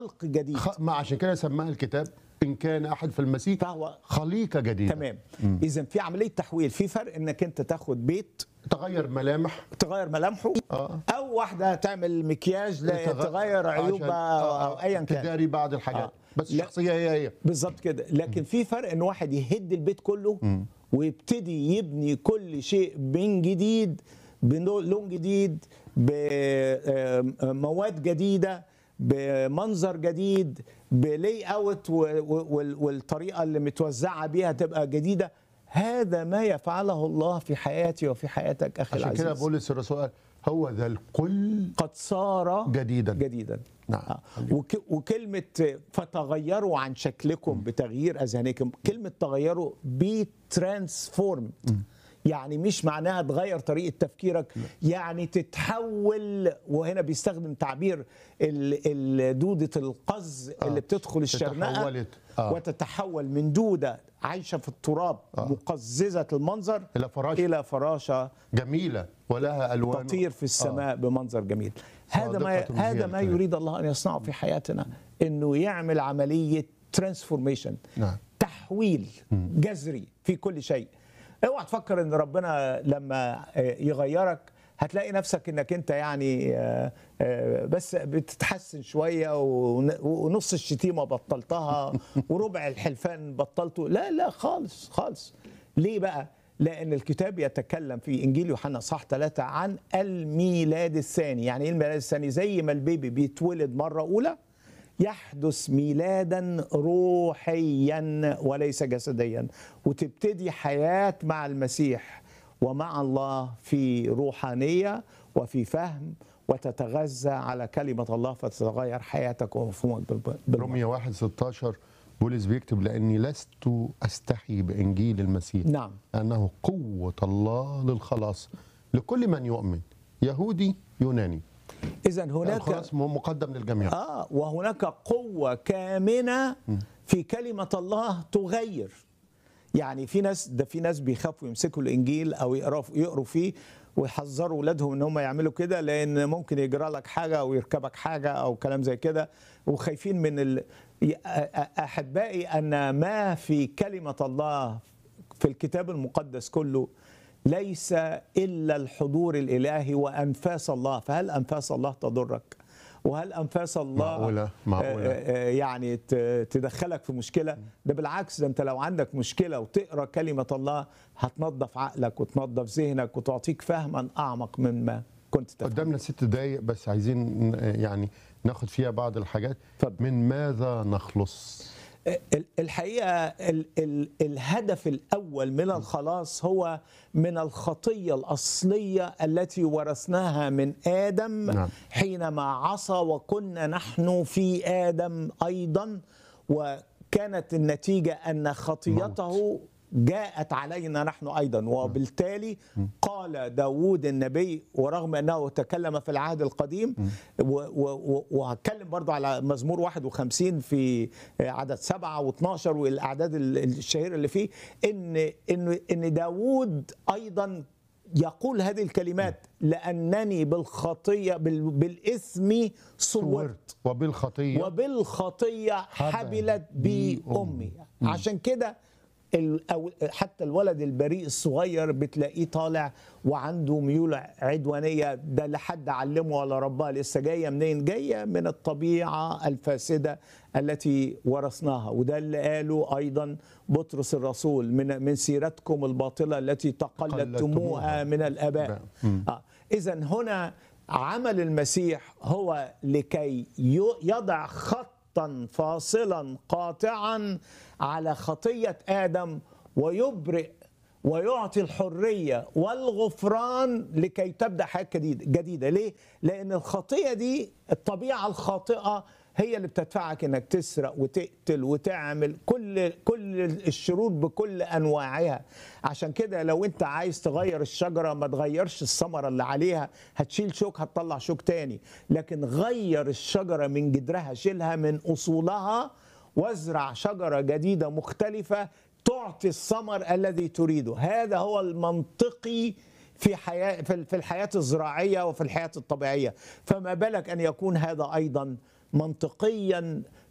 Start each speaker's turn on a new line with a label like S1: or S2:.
S1: خلق جديد
S2: خ... ما عشان كده سماها الكتاب ان كان احد في المسيح
S1: فهو
S2: خليقه جديده
S1: تمام اذا في عمليه تحويل في فرق انك انت تاخد بيت
S2: تغير ملامح
S1: تغير ملامحه
S2: آه.
S1: او واحده تعمل مكياج لا
S2: تغ-
S1: تغير عيوبها
S2: عشان-
S1: او,
S2: آه،
S1: أو ايا كان
S2: تداري بعض الحاجات
S1: آه.
S2: بس
S1: لا.
S2: الشخصيه هي هي
S1: بالظبط كده لكن في فرق ان واحد يهد البيت كله ويبتدي يبني كل شيء من جديد بلون جديد بمواد جديده بمنظر جديد بلاي اوت و- و- وال- والطريقه اللي متوزعه بيها تبقى جديده هذا ما يفعله الله في حياتي وفي حياتك اخي
S2: عشان
S1: العزيز
S2: كده بولس الرسول قال هو ذا الكل
S1: قد صار
S2: جديدا
S1: جديدا
S2: نعم.
S1: آه. وك وكلمة فتغيروا عن شكلكم بتغيير أذهانكم كلمة تغيروا بي ترانسفورم يعني مش معناها تغير طريقة تفكيرك يعني تتحول وهنا بيستخدم تعبير ال- ال- دودة القز اللي بتدخل الشرنقة
S2: تتحولت. آه.
S1: وتتحول من دودة عايشة في التراب مقززة المنظر
S2: إلى فراشة.
S1: إلى فراشة
S2: جميله ولها الوان
S1: تطير في السماء بمنظر جميل هذا ما
S2: صادقة هي
S1: هذا ما
S2: الكلام.
S1: يريد الله ان يصنعه في حياتنا انه يعمل عمليه ترانسفورميشن
S2: نعم.
S1: تحويل جذري في كل شيء اوعى تفكر ان ربنا لما آه، يغيرك هتلاقي نفسك انك انت يعني آه، آه، بس بتتحسن شويه ون- ونص الشتيمه بطلتها وربع الحلفان بطلته لا لا خالص خالص ليه بقى لأن الكتاب يتكلم في إنجيل يوحنا صح ثلاثة عن الميلاد الثاني يعني إيه الميلاد الثاني زي ما البيبي بيتولد مرة أولى يحدث ميلادا روحيا وليس جسديا وتبتدي حياة مع المسيح ومع الله في روحانية وفي فهم وتتغذى على كلمة الله فتتغير حياتك ومفهومك بالب- بالمرة.
S2: رومية 1 16 بولس بيكتب لاني لست استحي بانجيل المسيح
S1: نعم
S2: انه قوه الله للخلاص لكل من يؤمن يهودي يوناني
S1: إذا هناك
S2: الخلاص مقدم للجميع
S1: آه وهناك قوة كامنة في كلمة الله تغير يعني في ناس ده في ناس بيخافوا يمسكوا الإنجيل أو يقروا يقروا فيه ويحذروا أولادهم إن هم يعملوا كده لأن ممكن يجرى لك حاجة أو يركبك حاجة أو كلام زي كده وخايفين من ال... ي- أ- أ- أحبائي أن ما في كلمة الله في الكتاب المقدس كله ليس إلا الحضور الإلهي وأنفاس الله فهل أنفاس الله تضرك وهل أنفاس الله
S2: معقولة، معقولة.
S1: آه، آه، يعني ت- تدخلك في مشكلة ده بالعكس ده أنت لو عندك مشكلة وتقرأ كلمة الله هتنظف عقلك وتنظف ذهنك وتعطيك فهما أعمق مما كنت تفهم
S2: قدامنا ست دقايق بس عايزين ن- يعني ناخد فيها بعض الحاجات
S1: اتفضل.
S2: من ماذا نخلص
S1: ال- الحقيقه ال ال الهدف الاول من الخلاص هو من الخطيه الاصليه التي ورثناها من ادم
S2: نعم.
S1: حينما عصى وكنا نحن في ادم ايضا وكانت النتيجه ان خطيته جاءت علينا نحن ايضا وبالتالي قال داود النبي ورغم انه تكلم في العهد القديم و- و- و- وهتكلم برضو على مزمور 51 في عدد 7 و12 والاعداد ال- الشهيره اللي فيه ان ان ان داود ايضا يقول هذه الكلمات لانني بالخطيه بال- بالاثم صورت
S2: وبالخطيه
S1: وبالخطيه حبلت بي امي عشان كده ال- أو حتى الولد البريء الصغير بتلاقيه طالع وعنده ميول عدوانيه ده لا حد علمه ولا رباه لسه جايه منين؟ جايه من الطبيعه الفاسده التي ورثناها وده اللي قاله ايضا بطرس الرسول من من سيرتكم الباطله التي تقلدتموها
S2: تقلدتموها.
S1: من الاباء آه. اذا هنا عمل المسيح هو لكي ي- يضع خطا فاصلا قاطعا على خطيه ادم ويبرئ ويعطي الحريه والغفران لكي تبدا حياه جديده جديده ليه لان الخطيه دي الطبيعه الخاطئه هي اللي بتدفعك انك تسرق وتقتل وتعمل كل كل الشرور بكل انواعها عشان كده لو انت عايز تغير الشجره ما تغيرش الثمره اللي عليها هتشيل شوك هتطلع شوك تاني لكن غير الشجره من جذرها شيلها من اصولها وازرع شجره جديده مختلفه تعطي الثمر الذي تريده هذا هو المنطقي في حياة في في الحياة الزراعية وفي الحياة الطبيعية فما بالك أن يكون هذا أيضا منطقيا